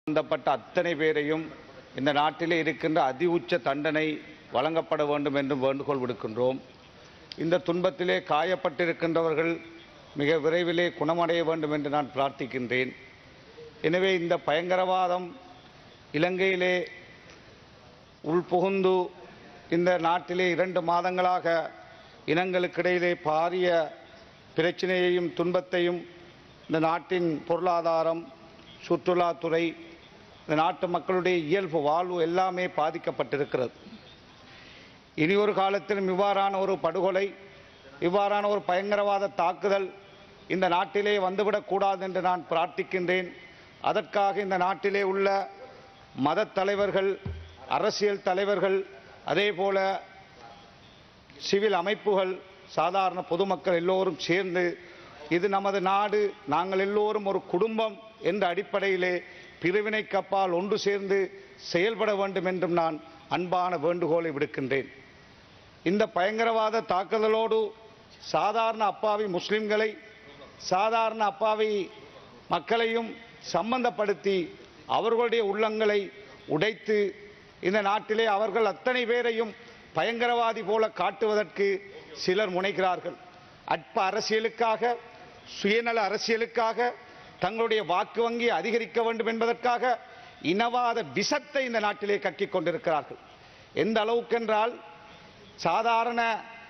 சம்பந்தப்பட்ட அத்தனை பேரையும் இந்த நாட்டிலே இருக்கின்ற அதி உச்ச தண்டனை வழங்கப்பட வேண்டும் என்று வேண்டுகோள் விடுக்கின்றோம் இந்த துன்பத்திலே காயப்பட்டிருக்கின்றவர்கள் மிக விரைவிலே குணமடைய வேண்டும் என்று நான் பிரார்த்திக்கின்றேன் எனவே இந்த பயங்கரவாதம் இலங்கையிலே உள்புகுந்து இந்த நாட்டிலே இரண்டு மாதங்களாக இனங்களுக்கிடையிலே பாரிய பிரச்சனையையும் துன்பத்தையும் இந்த நாட்டின் பொருளாதாரம் சுற்றுலாத்துறை இந்த நாட்டு மக்களுடைய இயல்பு வாழ்வு எல்லாமே பாதிக்கப்பட்டிருக்கிறது இனி ஒரு காலத்திலும் இவ்வாறான ஒரு படுகொலை இவ்வாறான ஒரு பயங்கரவாத தாக்குதல் இந்த நாட்டிலே வந்துவிடக்கூடாது என்று நான் பிரார்த்திக்கின்றேன் அதற்காக இந்த நாட்டிலே உள்ள மத தலைவர்கள் அரசியல் தலைவர்கள் அதேபோல சிவில் அமைப்புகள் சாதாரண பொதுமக்கள் எல்லோரும் சேர்ந்து இது நமது நாடு நாங்கள் எல்லோரும் ஒரு குடும்பம் என்ற அடிப்படையிலே பிரிவினைக்கு அப்பால் ஒன்று சேர்ந்து செயல்பட வேண்டும் என்றும் நான் அன்பான வேண்டுகோளை விடுக்கின்றேன் இந்த பயங்கரவாத தாக்குதலோடு சாதாரண அப்பாவி முஸ்லிம்களை சாதாரண அப்பாவி மக்களையும் சம்பந்தப்படுத்தி அவர்களுடைய உள்ளங்களை உடைத்து இந்த நாட்டிலே அவர்கள் அத்தனை பேரையும் பயங்கரவாதி போல காட்டுவதற்கு சிலர் முனைகிறார்கள் அற்ப அரசியலுக்காக சுயநல அரசியலுக்காக தங்களுடைய வாக்கு வங்கியை அதிகரிக்க வேண்டும் என்பதற்காக இனவாத விஷத்தை இந்த நாட்டிலே கக்கிக் கொண்டிருக்கிறார்கள் எந்த அளவுக்கென்றால் சாதாரண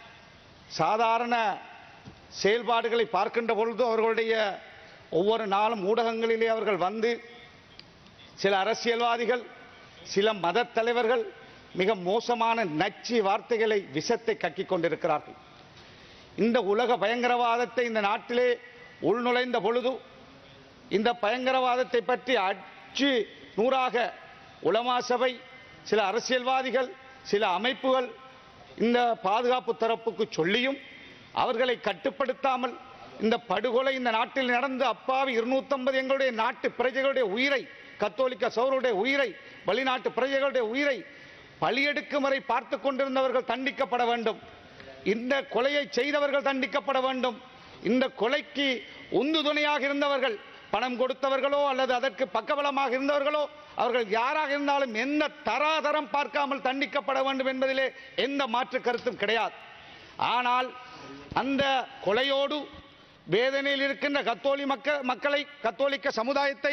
சாதாரண செயல்பாடுகளை பார்க்கின்ற பொழுது அவர்களுடைய ஒவ்வொரு நாளும் ஊடகங்களிலே அவர்கள் வந்து சில அரசியல்வாதிகள் சில மத தலைவர்கள் மிக மோசமான நச்சு வார்த்தைகளை விஷத்தை கக்கிக் கொண்டிருக்கிறார்கள் இந்த உலக பயங்கரவாதத்தை இந்த நாட்டிலே உள்நுழைந்த பொழுது இந்த பயங்கரவாதத்தை பற்றி அச்சு நூறாக உலமா சபை சில அரசியல்வாதிகள் சில அமைப்புகள் இந்த பாதுகாப்பு தரப்புக்கு சொல்லியும் அவர்களை கட்டுப்படுத்தாமல் இந்த படுகொலை இந்த நாட்டில் நடந்து அப்பாவி இருநூத்தம்பது எங்களுடைய நாட்டு பிரஜைகளுடைய உயிரை கத்தோலிக்க சௌருடைய உயிரை வெளிநாட்டு பிரஜைகளுடைய உயிரை பலியெடுக்கும் வரை பார்த்து கொண்டிருந்தவர்கள் தண்டிக்கப்பட வேண்டும் இந்த கொலையை செய்தவர்கள் தண்டிக்கப்பட வேண்டும் இந்த கொலைக்கு உந்து துணையாக இருந்தவர்கள் பணம் கொடுத்தவர்களோ அல்லது அதற்கு பக்கபலமாக இருந்தவர்களோ அவர்கள் யாராக இருந்தாலும் எந்த தராதரம் பார்க்காமல் தண்டிக்கப்பட வேண்டும் என்பதிலே எந்த மாற்று கருத்தும் கிடையாது ஆனால் அந்த கொலையோடு வேதனையில் இருக்கின்ற கத்தோலி மக்க மக்களை கத்தோலிக்க சமுதாயத்தை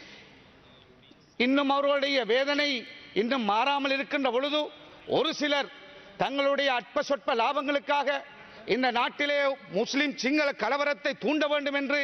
இன்னும் அவர்களுடைய வேதனை இன்னும் மாறாமல் இருக்கின்ற பொழுது ஒரு சிலர் தங்களுடைய அற்ப சொற்ப லாபங்களுக்காக இந்த நாட்டிலே முஸ்லிம் சிங்கள கலவரத்தை தூண்ட வேண்டும் என்று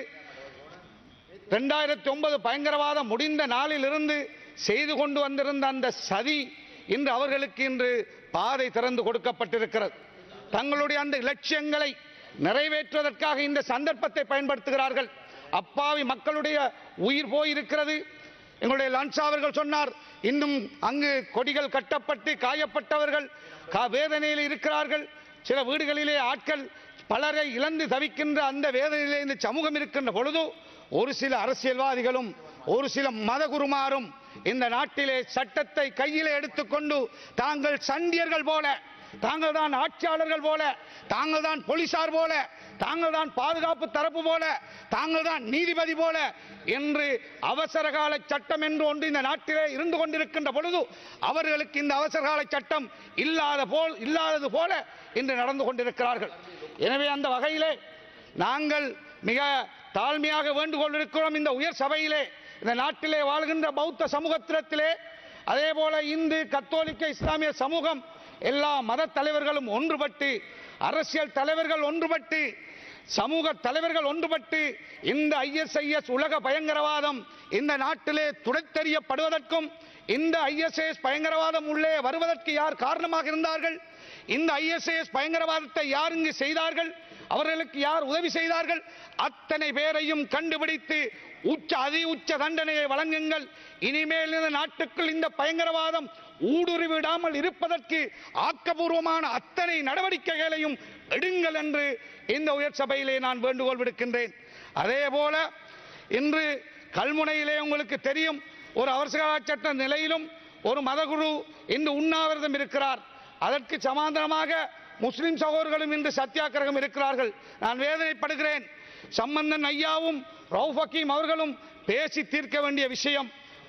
இரண்டாயிரத்தி ஒன்பது பயங்கரவாதம் முடிந்த நாளிலிருந்து செய்து கொண்டு வந்திருந்த அந்த சதி இன்று அவர்களுக்கு இன்று பாதை திறந்து கொடுக்கப்பட்டிருக்கிறது தங்களுடைய அந்த இலட்சியங்களை நிறைவேற்றுவதற்காக இந்த சந்தர்ப்பத்தை பயன்படுத்துகிறார்கள் அப்பாவி மக்களுடைய உயிர் போயிருக்கிறது எங்களுடைய லன்சா அவர்கள் சொன்னார் இன்னும் அங்கு கொடிகள் கட்டப்பட்டு காயப்பட்டவர்கள் கா- வேதனையில் இருக்கிறார்கள் சில வீடுகளிலே ஆட்கள் பலரை இழந்து தவிக்கின்ற அந்த வேதனையிலே இந்த சமூகம் இருக்கின்ற பொழுது ஒரு சில அரசியல்வாதிகளும் ஒரு சில மதகுருமாரும் இந்த நாட்டிலே சட்டத்தை கையிலே எடுத்துக்கொண்டு தாங்கள் சண்டியர்கள் போல தாங்கள் தான் ஆட்சியாளர்கள் போல தாங்கள் தான் போலீசார் போல தாங்கள் தான் பாதுகாப்பு தரப்பு போல தாங்கள் தான் நீதிபதி போல என்று அவசர கால சட்டம் என்று ஒன்று இந்த நாட்டிலே இருந்து கொண்டிருக்கின்ற பொழுது அவர்களுக்கு இந்த அவசர கால சட்டம் இல்லாத போல் இல்லாதது போல இன்று நடந்து கொண்டிருக்கிறார்கள் எனவே அந்த வகையிலே நாங்கள் மிக தாழ்மையாக வேண்டுகோள் இருக்கிறோம் இந்த உயர் சபையிலே இந்த நாட்டிலே வாழ்கின்ற பௌத்த சமூகத்திலே அதே போல இந்து கத்தோலிக்க இஸ்லாமிய சமூகம் எல்லா மத தலைவர்களும் ஒன்றுபட்டு அரசியல் தலைவர்கள் ஒன்றுபட்டு சமூக தலைவர்கள் ஒன்றுபட்டு இந்த ஐஎஸ்ஐஎஸ் உலக பயங்கரவாதம் இந்த நாட்டிலே துடைத்தெறியப்படுவதற்கும் இந்த ஐஎஸ்ஐஎஸ் பயங்கரவாதம் உள்ளே வருவதற்கு யார் காரணமாக இருந்தார்கள் இந்த ஐஎஸ்ஐஎஸ் பயங்கரவாதத்தை யார் இங்கு செய்தார்கள் அவர்களுக்கு யார் உதவி செய்தார்கள் அத்தனை பேரையும் கண்டுபிடித்து உச்ச அதி உச்ச தண்டனையை வழங்குங்கள் இனிமேல் இந்த நாட்டுக்குள் இந்த பயங்கரவாதம் ஊடுருவிடாமல் இருப்பதற்கு ஆக்கபூர்வமான அத்தனை நடவடிக்கைகளையும் எடுங்கள் என்று இந்த உயர் சபையிலே நான் வேண்டுகோள் விடுக்கின்றேன் அதே போல இன்று கல்முனையிலே உங்களுக்கு தெரியும் ஒரு அவசர சட்ட நிலையிலும் ஒரு மதகுரு இன்று உண்ணாவிரதம் இருக்கிறார் அதற்கு சமாந்தரமாக முஸ்லிம் சகோதரர்களும் இன்று சத்தியாகிரகம் இருக்கிறார்கள் நான் வேதனைப்படுகிறேன் சம்பந்தன் ஐயாவும் ரவுஃப் ஹக்கீம் அவர்களும் பேசி தீர்க்க வேண்டிய விஷயம்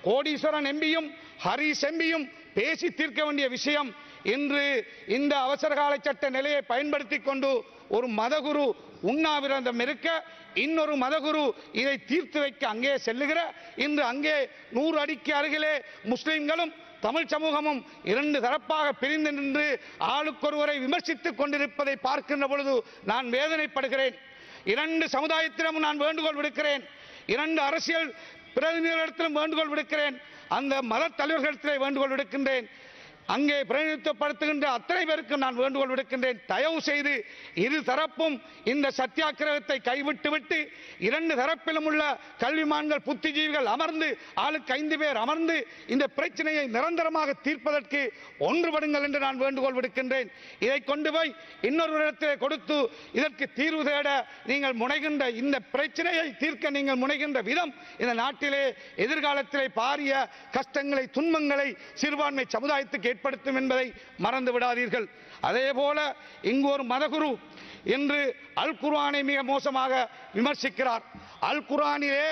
கோடீஸ்வரன் எம்பியும் ஹரிஸ் எம்பியும் பேசி தீர்க்க வேண்டிய விஷயம் இன்று இந்த அவசரகால சட்ட நிலையை பயன்படுத்தி கொண்டு ஒரு மதகுரு உண்ணாவிரதம் இருக்க இன்னொரு மதகுரு இதை தீர்த்து வைக்க அங்கே செல்லுகிற இன்று அங்கே நூறு அடிக்கு அருகிலே முஸ்லிம்களும் தமிழ் சமூகமும் இரண்டு தரப்பாக பிரிந்து நின்று ஆளுக்கொருவரை விமர்சித்துக் கொண்டிருப்பதை பார்க்கின்ற பொழுது நான் வேதனைப்படுகிறேன் இரண்டு சமுதாயத்திலும் நான் வேண்டுகோள் விடுக்கிறேன் இரண்டு அரசியல் பிரதிநிதிகளிடத்திலும் வேண்டுகோள் விடுக்கிறேன் அந்த மத தலைவர்களிடத்திலே வேண்டுகோள் விடுக்கின்றேன் அங்கே பிரதிநிதித்துவப்படுத்துகின்ற அத்தனை பேருக்கும் நான் வேண்டுகோள் விடுக்கின்றேன் தயவு செய்து இரு தரப்பும் இந்த சத்தியாகிரகத்தை கைவிட்டு விட்டு இரண்டு தரப்பிலும் உள்ள கல்விமான்கள் புத்திஜீவிகள் அமர்ந்து ஆளுக்கு ஐந்து பேர் அமர்ந்து இந்த பிரச்சனையை நிரந்தரமாக தீர்ப்பதற்கு ஒன்றுபடுங்கள் என்று நான் வேண்டுகோள் விடுக்கின்றேன் இதை கொண்டு போய் இன்னொரு இடத்திலே கொடுத்து இதற்கு தீர்வு தேட நீங்கள் முனைகின்ற இந்த பிரச்சனையை தீர்க்க நீங்கள் முனைகின்ற விதம் இந்த நாட்டிலே எதிர்காலத்திலே பாரிய கஷ்டங்களை துன்பங்களை சிறுபான்மை சமுதாயத்துக்கு ஏற்படுத்தும் என்பதை மறந்து விடாதீர்கள் அதே போல இங்கு ஒரு மதகுரு என்று அல் குர்ஆனை மிக மோசமாக விமர்சிக்கிறார் அல் குர்ஆனிலே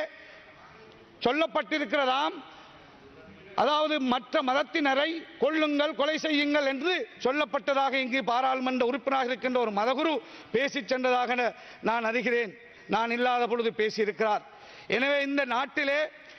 சொல்லப்பட்டிருக்கிறதாம் அதாவது மற்ற மதத்தினரை கொல்லுங்கள் கொலை செய்யுங்கள் என்று சொல்லப்பட்டதாக இங்கு பாராளுமன்ற உறுப்பினராக இருக்கின்ற ஒரு மதகுரு பேசிச் சென்றதாக நான் அறிகிறேன் நான் இல்லாத பொழுது பேசியிருக்கிறார் எனவே இந்த நாட்டிலே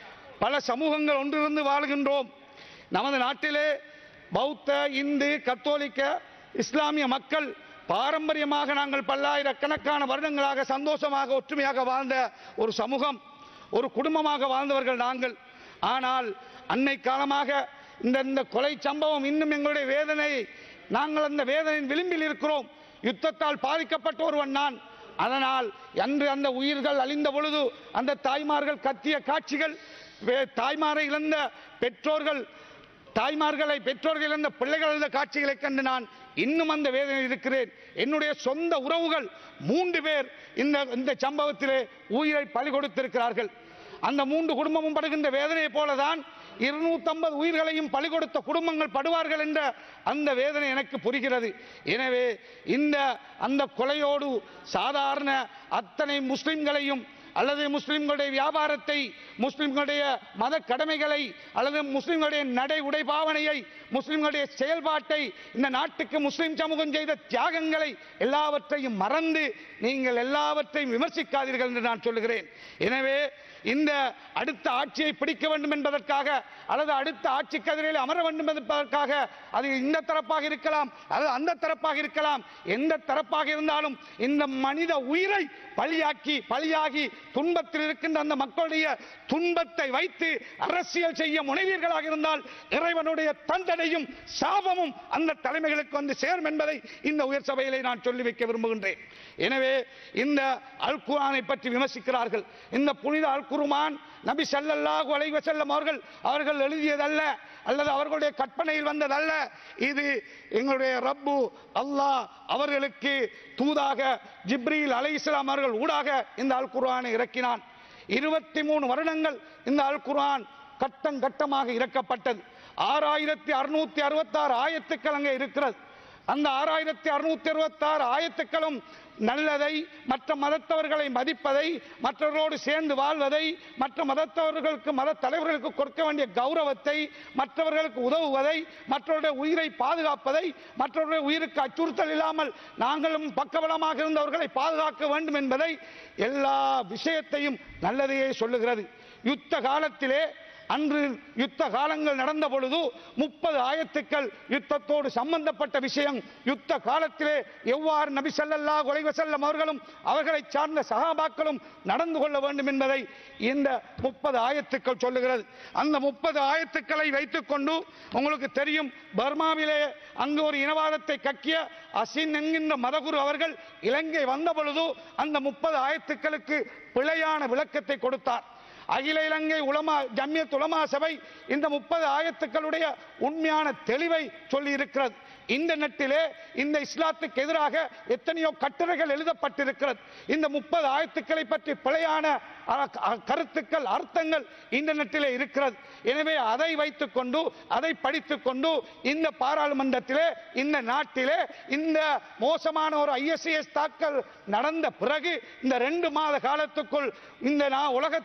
பல சமூகங்கள் ஒன்றிருந்து வாழ்கின்றோம் நமது நாட்டிலே பௌத்த இந்து கத்தோலிக்க இஸ்லாமிய மக்கள் பாரம்பரியமாக நாங்கள் பல்லாயிரக்கணக்கான வருடங்களாக சந்தோஷமாக ஒற்றுமையாக வாழ்ந்த ஒரு சமூகம் ஒரு குடும்பமாக வாழ்ந்தவர்கள் நாங்கள் ஆனால் அன்னை காலமாக இந்த இந்த கொலை சம்பவம் இன்னும் எங்களுடைய வேதனை நாங்கள் அந்த வேதனையின் விளிம்பில் இருக்கிறோம் யுத்தத்தால் பாதிக்கப்பட்ட ஒருவன் நான் அதனால் அன்று அந்த உயிர்கள் அழிந்த பொழுது அந்த தாய்மார்கள் கத்திய காட்சிகள் வே- தாய்மாரை இழந்த பெற்றோர்கள் தாய்மார்களை பெற்றோர்கள் இழந்த பிள்ளைகள் இழந்த காட்சிகளை கண்டு நான் இன்னும் அந்த வேதனை இருக்கிறேன் என்னுடைய சொந்த உறவுகள் மூன்று பேர் இந்த இந்த சம்பவத்திலே உயிரை பலி கொடுத்திருக்கிறார்கள் அந்த மூன்று குடும்பமும் படுகின்ற வேதனையைப் போலதான் இருநூத்தம்பது உயிர்களையும் பலி கொடுத்த குடும்பங்கள் படுவார்கள் என்ற அந்த வேதனை எனக்கு புரிகிறது எனவே இந்த அந்த கொலையோடு சாதாரண அத்தனை முஸ்லிம்களையும் அல்லது முஸ்லிம்களுடைய வியாபாரத்தை முஸ்லிம்களுடைய மத கடமைகளை அல்லது முஸ்லிம்களுடைய நடை உடை பாவனையை முஸ்லிம்களுடைய செயல்பாட்டை இந்த நாட்டுக்கு முஸ்லிம் சமூகம் செய்த தியாகங்களை எல்லாவற்றையும் மறந்து நீங்கள் எல்லாவற்றையும் விமர்சிக்காதீர்கள் என்று நான் சொல்லுகிறேன் எனவே இந்த அடுத்த ஆட்சியை பிடிக்க வேண்டும் என்பதற்காக அல்லது அடுத்த ஆட்சி கதிரையில் அமர வேண்டும் என்பதற்காக அது இந்த தரப்பாக இருக்கலாம் அல்லது அந்த தரப்பாக இருக்கலாம் எந்த தரப்பாக இருந்தாலும் இந்த மனித உயிரை பலியாக்கி பலியாகி துன்பத்தில் இருக்கின்ற அந்த மக்களுடைய துன்பத்தை வைத்து அரசியல் செய்ய முனைவீர்களாக இருந்தால் இறைவனுடைய தண்டனையும் சாபமும் அந்த தலைமைகளுக்கு வந்து சேரும் என்பதை இந்த உயர் சபையிலே நான் சொல்லி வைக்க விரும்புகின்றேன் எனவே இந்த அல் குர்ஆனை பற்றி விமர்சிக்கிறார்கள் இந்த புனித அல் குர்ஆன் நபி ஸல்லல்லாஹு அலைஹி வஸல்லம் அவர்கள் அவர்கள் எழுதியதல்ல அல்லது அவர்களுடைய கற்பனையில் வந்ததல்ல இது எங்களுடைய ரப்பு அல்லாஹ் அவர்களுக்கு தூதாக ஜிப்ரீல் அலைஹிஸ்ஸலாம் அவர்கள் ஊடாக இந்த அல் குர்ஆனை இறக்கினான் இருபத்தி மூணு வருடங்கள் இந்த அல் குர்ஆன் கட்டம் கட்டமாக இறக்கப்பட்டது ஆறாயிரத்தி அறுநூத்தி அறுபத்தாறு ஆயத்துக்கள் அங்கே இருக்கிறது அந்த ஆறாயிரத்தி அறுநூத்தி அறுபத்தாறு ஆயத்துக்களும் நல்லதை மற்ற மதத்தவர்களை மதிப்பதை மற்றவர்களோடு சேர்ந்து வாழ்வதை மற்ற மதத்தவர்களுக்கு மத தலைவர்களுக்கு கொடுக்க வேண்டிய கௌரவத்தை மற்றவர்களுக்கு உதவுவதை மற்றவருடைய உயிரை பாதுகாப்பதை மற்றவருடைய உயிருக்கு அச்சுறுத்தல் இல்லாமல் நாங்களும் பக்கபலமாக இருந்தவர்களை பாதுகாக்க வேண்டும் என்பதை எல்லா விஷயத்தையும் நல்லதையே சொல்லுகிறது யுத்த காலத்திலே அன்று யுத்த காலங்கள் நடந்த பொழுது முப்பது ஆயத்துக்கள் யுத்தத்தோடு சம்பந்தப்பட்ட விஷயம் யுத்த காலத்திலே எவ்வாறு நபி ஸல்லல்லாஹு அலைஹி வஸல்லம் அவர்களும் அவர்களை சார்ந்த சகாபாக்களும் நடந்து கொள்ள வேண்டும் என்பதை இந்த முப்பது ஆயத்துக்கள் சொல்லுகிறது அந்த முப்பது ஆயத்துக்களை வைத்துக்கொண்டு உங்களுக்கு தெரியும் பர்மாவிலே அங்கு ஒரு இனவாதத்தை கக்கிய அசின் என்கின்ற மதகுரு அவர்கள் இலங்கை வந்த பொழுது அந்த முப்பது ஆயத்துக்களுக்கு பிழையான விளக்கத்தை கொடுத்தார் அகில இலங்கை உலமா ஜம்மியத் உலமா சபை இந்த முப்பது ஆயத்துக்களுடைய உண்மையான தெளிவை சொல்லி இருக்கிறது இந்த நெட்டிலே இந்த இஸ்லாத்துக்கு எதிராக எத்தனையோ கட்டுரைகள் எழுதப்பட்டிருக்கிறது இந்த முப்பது ஆயத்துக்களை பற்றி பிழையான அ- அ- கருத்துக்கள் அர்த்தங்கள் இந்த நெட்டிலே இருக்கிறது எனவே அதை வைத்துக்கொண்டு அதை படித்துக்கொண்டு இந்த பாராளுமன்றத்திலே இந்த நாட்டிலே இந்த மோசமான ஒரு ஐஎஸ்ஐஎஸ் தாக்கல் நடந்த பிறகு இந்த ரெண்டு மாத காலத்துக்குள் இந்த நான் உலகத்திலே வாழ்கிற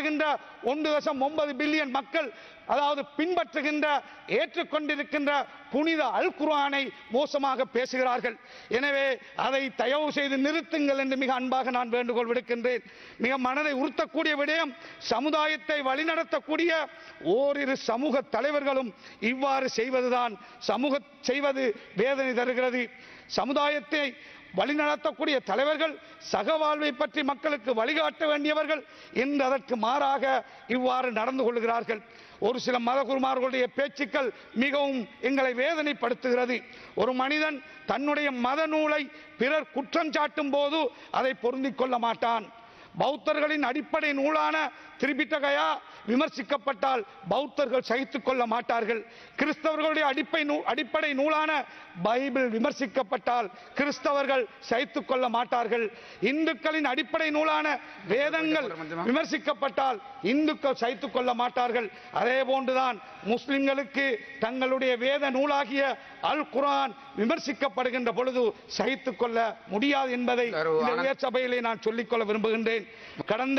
வாழுகின்ற ஒன்று தசம் ஒன்பது பில்லியன் மக்கள் அதாவது பின்பற்றுகின்ற ஏற்றுக்கொண்டிருக்கின்ற புனித அல் குர்ஆனை மோசமாக பேசுகிறார்கள் எனவே அதை தயவு செய்து நிறுத்துங்கள் என்று மிக அன்பாக நான் வேண்டுகோள் விடுக்கின்றேன் மிக மனதை உறுத்தக்கூடிய விடயம் சமுதாயத்தை வழிநடத்தக்கூடிய ஓரிரு சமூக தலைவர்களும் இவ்வாறு செய்வதுதான் சமூக செய்வது வேதனை தருகிறது சமுதாயத்தை வழிநடத்தக்கூடிய தலைவர்கள் சகவாழ்வை பற்றி மக்களுக்கு வழிகாட்ட வேண்டியவர்கள் இன்று அதற்கு மாறாக இவ்வாறு நடந்து கொள்கிறார்கள் ஒரு சில மதகுருமார்களுடைய பேச்சுக்கள் மிகவும் எங்களை வேதனைப்படுத்துகிறது ஒரு மனிதன் தன்னுடைய மத நூலை பிறர் குற்றம் சாட்டும் போது அதை பொருந்திக் கொள்ள மாட்டான் பௌத்தர்களின் அடிப்படை நூலான திரிபிட்டகையா விமர்சிக்கப்பட்டால் பௌத்தர்கள் சகித்துக் கொள்ள மாட்டார்கள் கிறிஸ்தவர்களுடைய அடிப்படை நூ அடிப்படை நூலான பைபிள் விமர்சிக்கப்பட்டால் கிறிஸ்தவர்கள் சகித்துக் கொள்ள மாட்டார்கள் இந்துக்களின் அடிப்படை நூலான வேதங்கள் விமர்சிக்கப்பட்டால் இந்துக்கள் சகித்துக் கொள்ள மாட்டார்கள் அதே போன்றுதான் முஸ்லிம்களுக்கு தங்களுடைய வேத நூலாகிய அல் குர்ஆன் விமர்சிக்கப்படுகின்ற பொழுது சகித்துக் கொள்ள முடியாது என்பதை இந்த உயர் சபையிலே நான் சொல்லிக்கொள்ள விரும்புகின்றேன் கடந்த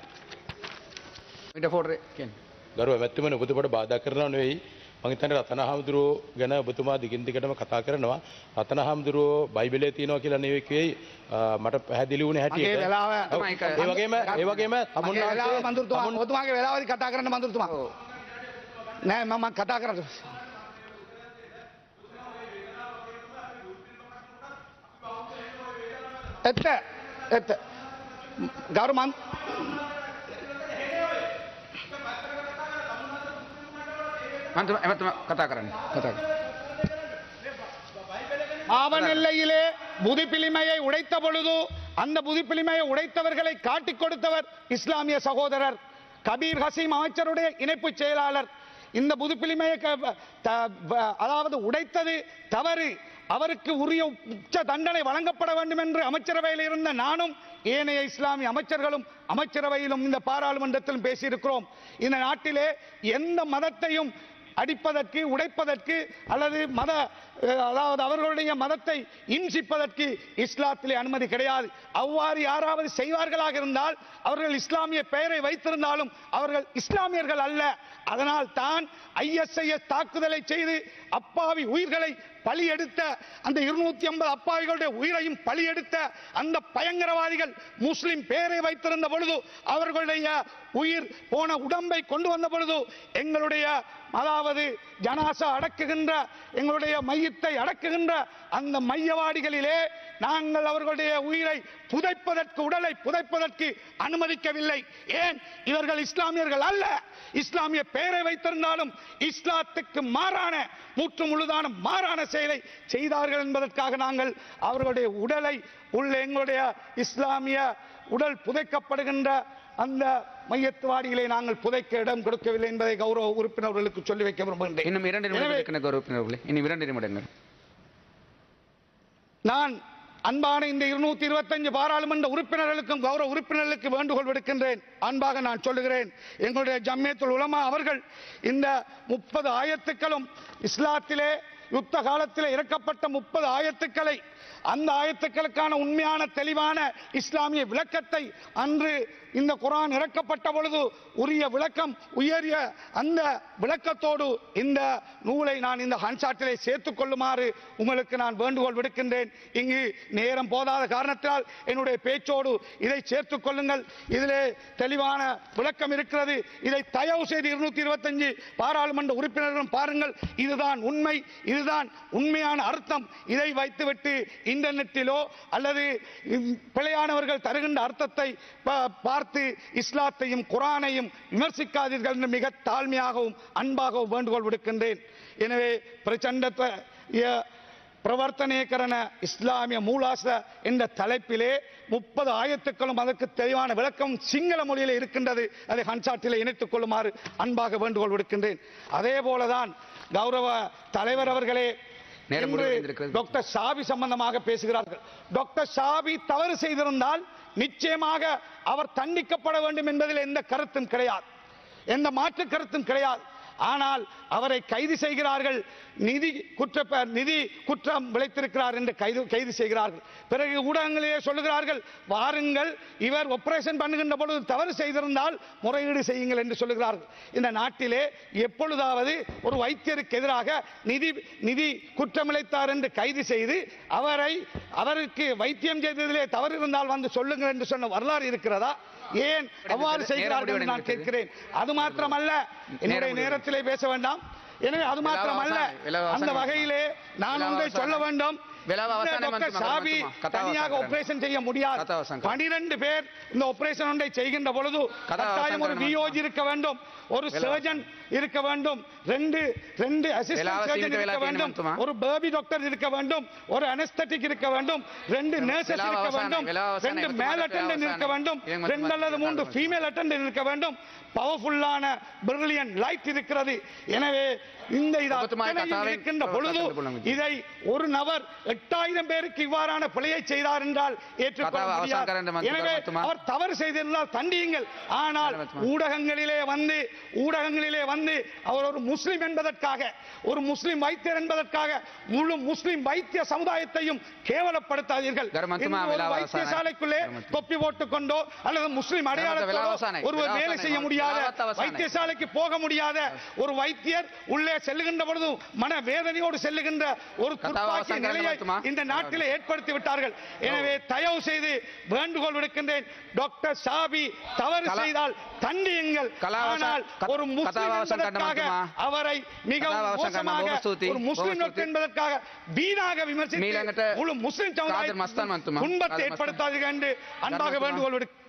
මීට ෆෝටරේ කියන්න. ගරුව ඇමැත්තුමන ඔබතුමට බාධා කරනව නෙවෙයි මං හිතන්නේ රතන හාමුදුරුවෝ ගැන ඔබතුමා දිගින් දිගටම කතා කරනවා රතන හාමුදුරුවෝ බයිබලයේ තියෙනවා කියලා නෙවෙයි කිව්වේ අ, මට පැහැදිලි වුණේ මගේ හැටියට වෙලාව ඔව්, ඒ වගේම ඒ වගේම මගේ වෙලාව මන්දුරතුමා තමුන්නාන්සේ ඔබතුමාගේ වෙලාවදී කතා කරන්න මන්දුරතුමා නෑ මම කතා කරන්න එත්ත එත්ත ගෞරව මන් මන්තුම ඇමතුම කතා කරන්න කතා කරන්න. ஆவணெல்லையிலே புது பிலிமையை உடைத்த பொழுது அந்த புது பிலிமையை உடைத்தவர்களை காட்டிக் கொடுத்தவர் இஸ்லாமிய சகோதரர் கபீர் ஹசீம் அமைச்சருடைய இணைப்பு செயலாளர் இந்த புது பிலிமையை க- த- வ- அதாவது உடைத்தது தவறு அவருக்கு உரிய உச்ச தண்டனை வழங்கப்பட வேண்டும் என்று அமைச்சரவையில் இருந்த நானும் ஏனைய இஸ்லாமிய அமைச்சர்களும் அமைச்சரவையிலும் இந்த பாராளுமன்றத்திலும் பேசியிருக்கிறோம் இந்த நாட்டிலே எந்த மதத்தையும் அடிப்பதற்கு உடைப்பதற்கு அல்லது மத அஹ், அதாவது அவர்களுடைய மதத்தை இம்சிப்பதற்கு இஸ்லாத்திலே அனுமதி கிடையாது அவ்வாறு யாராவது செய்வார்களாக இருந்தால் அவர்கள் இஸ்லாமிய பெயரை வைத்திருந்தாலும் அவர்கள் இஸ்லாமியர்கள் அல்ல அதனால் தான் ஐஎஸ்ஐஎஸ் தாக்குதலை செய்து அப்பாவி உயிர்களை பலி எடுத்த அந்த இருநூத்தி ஐம்பது அப்பாவிகளுடைய உயிரையும் பலி எடுத்த அந்த பயங்கரவாதிகள் முஸ்லிம் பெயரை வைத்திருந்த பொழுது அவர்களுடைய உயிர் போன உடம்பை கொண்டு வந்த பொழுது எங்களுடைய அதாவது ஜனாசா அடக்குகின்ற எங்களுடைய மையத்தை அடக்குகின்ற அந்த மையவாடிகளிலே நாங்கள் அவர்களுடைய உயிரை புதைப்பதற்கு உடலை புதைப்பதற்கு அனுமதிக்கவில்லை ஏன் இவர்கள் இஸ்லாமியர்கள் அல்ல இஸ்லாமிய பெயரை வைத்திருந்தாலும் இஸ்லாத்துக்கு மாறான மூற்று முழுதான மாறான செயலை செய்தார்கள் என்பதற்காக நாங்கள் அவர்களுடைய உடலை உள்ள எங்களுடைய இஸ்லாமிய உடல் புதைக்கப்படுகின்ற அந்த மையத்துவாடிகளை நாங்கள் புதைக்க இடம் கொடுக்கவில்லை என்பதை கௌரவ உறுப்பினர்களுக்கு சொல்லி வைக்க விரும்புகின்றேன் இன்னும் இரண்டு நிமிடங்கள் எனவே- இருக்கின்ற கௌரவிப்பினர்களே இன்னும் இரண்டு நிமிடங்கள் நான் அன்பான இந்த இருநூத்தி இருபத்தஞ்சு பாராளுமன்ற உறுப்பினர்களுக்கும் கௌரவ உறுப்பினர்களுக்கு வேண்டுகோள் விடுக்கின்றேன் அன்பாக நான் சொல்லுகிறேன் எங்களுடைய ஜம்மியத்துல் உலமா அவர்கள் இந்த முப்பது ஆயத்துக்களும் இஸ்லாத்திலே யுத்த காலத்தில் இறக்கப்பட்ட முப்பது ஆயத்துக்களை அந்த ஆயத்துக்களுக்கான உண்மையான தெளிவான இஸ்லாமிய விளக்கத்தை அன்று இந்த குரான் இறக்கப்பட்ட பொழுது உரிய விளக்கம் உயரிய அந்த விளக்கத்தோடு இந்த நூலை நான் இந்த ஹன்சாட்டிலே சேர்த்துக் கொள்ளுமாறு உங்களுக்கு நான் வேண்டுகோள் விடுக்கின்றேன் இங்கு நேரம் போதாத காரணத்தால் என்னுடைய பேச்சோடு இதை சேர்த்துக் கொள்ளுங்கள் இதிலே தெளிவான விளக்கம் இருக்கிறது இதை தயவு செய்து இருநூத்தி இருபத்தஞ்சு பாராளுமன்ற உறுப்பினர்களும் பாருங்கள் இதுதான் உண்மை இதுதான் உண்மையான அர்த்தம் இதை வைத்துவிட்டு இன்டர்நெட்டிலோ அல்லது இம் பிழையானவர்கள் தருகின்ற அர்த்தத்தை பா- பார்த்து இஸ்லாத்தையும் குரானையும் விமர்சிக்காதீர்கள் என்று மிக தாழ்மையாகவும் அன்பாகவும் வேண்டுகோள் விடுக்கின்றேன் எனவே பிரச்சண்டத்தை ய- பிரவர்த்தனேகரண இஸ்லாமிய மூலாச என்ற தலைப்பிலே முப்பது ஆயத்துக்களும் அதற்கு தெளிவான விளக்கம் சிங்கள மொழியிலே இருக்கின்றது அதை ஹன்சாட்டிலே இணைத்துக் கொள்ளுமாறு அன்பாக வேண்டுகோள் விடுக்கின்றேன் அதே போலதான் கௌரவ தலைவர் அவர்களே நேரம் இன்று முடிவடைந்திருக்கிறது. டாக்டர் ஷாபி சம்பந்தமாக பேசுகிறார்கள் டாக்டர் ஷாபி தவறு செய்திருந்தால் நிச்சயமாக அவர் தண்டிக்கப்பட வேண்டும் என்பதில் எந்த கருத்தும் கிடையாது எந்த மாற்று கருத்தும் கிடையாது ஆனால் அவரை கைது செய்கிறார்கள் நிதி குற்ற நிதி குற்றம் விளைத்திருக்கிறார் என்று கைது கைது செய்கிறார்கள் பிறகு ஊடகங்களிலே சொல்லுகிறார்கள் வாருங்கள் இவர் ஆபரேஷன் பண்ணுகின்ற பொழுது தவறு செய்திருந்தால் முறையீடு செய்யுங்கள் என்று சொல்லுகிறார்கள் இந்த நாட்டிலே எப்பொழுதாவது ஒரு வைத்தியருக்கு எதிராக நிதி நிதி குற்றமிழைத்தார் என்று கைது செய்து அவரை அவருக்கு வைத்தியம் செய்ததிலே தவறு இருந்தால் வந்து சொல்லுங்கள் என்று சொன்ன வரலாறு இருக்கிறதா ஏன் அவ்வாறு நேரம் செய்கிறார்கள் என்று நான் முடிவடைந்து கேட்கிறேன் அது மாத்திரமல்ல என்னுடைய முடிவடைந்து நேரத்திலே பேச வேண்டாம் எனவே அது மாத்திரமல்ல அவசானம், விலாவ அந்த அவசானம். வகையிலே நான் விலாவ ஒன்றை சொல்ல அவசானம். வேண்டும் விலாவ இந்த அவசானம் டாக்டர் மந்துமா, சாபி மந்துமா. கதா தனியாக அவசானம். ஆபரேஷன் செய்ய முடியாது கதா அவசானம். பனிரெண்டு பேர் இந்த ஆபரேஷன் ஒன்றை செய்கின்ற பொழுது கதா கட்டாயம் ஒரு அவசானம். வியோஜி இருக்க வேண்டும் ஒரு விலாவ சர்ஜன் இருக்க வேண்டும் ரெண்டு ரெண்டு அசிஸ்டன்ட் விலாவ சர்ஜன் சீமிட்ட இருக்க விலா வேண்டும் தீர்மானத்துமா? ஒரு பேபி டாக்டர் இருக்க வேண்டும் ஒரு அனஸ்தட்டிக் இருக்க வேண்டும் ரெண்டு நர்சஸ் விலாவ இருக்க அவசானம், வேண்டும் விலாவ அவசானம், ரெண்டு இருபத்தி மேல் மூணு அட்டெண்டன்ட் விலாவ இருக்க அவசானம். வேண்டும் இருபத்தி மூணு ரெண்டு அல்லது மூன்று விலாவ ஃபீமேல் அட்டெண்டன்ட் இருக்க வேண்டும் பவர்ஃபுல்லான பிரில்லியன் லைட் இருக்கிறது எனவே இந்த இது ஒபத்துமாய் அத்தனையும் கதாவை இருக்கின்ற பொழுது கற்றுக் கொள்ளுங்கள். இதை ஒரு நபர் எட்டாயிரம் பேருக்கு இவ்வாறான பிழையை செய்தார் என்றால் ஏற்றுக்கொள்ள கதாவை முடியாது அவசானக்காரன் மந்திரி எனவே மட்டுமா? அவர் தவறு செய்திருந்தால் தண்டியுங்கள் ஆனால் மட்டுமா? ஊடகங்களிலே வந்து ஊடகங்களிலே வந்து அவர் ஒரு முஸ்லிம் என்பதற்காக ஒரு முஸ்லிம் வைத்தியர் என்பதற்காக முழு முஸ்லிம் வைத்திய சமுதாயத்தையும் கேவலப்படுத்தாதீர்கள் கர்மத்துமா இன்று ஒரு விலாவ வைத்தியசாலைக்குள்ளே கர்மத்துமா. தொப்பி போட்டுக் கொண்டோ அல்லது முஸ்லிம் அடையாளத்தோடோ விலாவசானை, ஒருவர் வேலை விலாவசானை, செய்ய முடியாத விலாவத்தாவசானை. வைத்தியசாலைக்கு போக முடியாத ஒரு வைத்தியர் உள்ளே செல்லுகின்ற பொழுது மன வேதனையோடு செல்லுகின்ற ஒரு துப்பாக்கிய கதாவாசம் நிலையை கரண்டமத்துமா? இந்த நாட்டிலே ஏற்படுத்தி விட்டார்கள் எனவே தயவு செய்து வேண்டுகோள் விடுக்கின்றேன் டாக்டர் சாபி தவறு கலா- செய்தால் தண்டியுங்கள் கலாவாசம் ஆனால் கத்- ஒரு முஸ்லிம் கதாவாசம் என்பதற்காக கண்டமத்துமா? அவரை மிகவும் கதாவாசம் கண்டம் மோசமாக බොහොම ස්තුතියි. ஒரு முஸ்லிம் බොහොම டாக்டர் என்பதற்காக வீணாக விமர்சித்து මීළඟට முழு முஸ்லிம் කාදර් මස්තන් சமுதாயம் මන්තුමා. துன்பத்தை කාදර් මස්තන්. ஏற்படுத்தாதீர்கள் என்று அன்பாக மத்துமா? வேண்டுகோள் விடுக்கிறேன்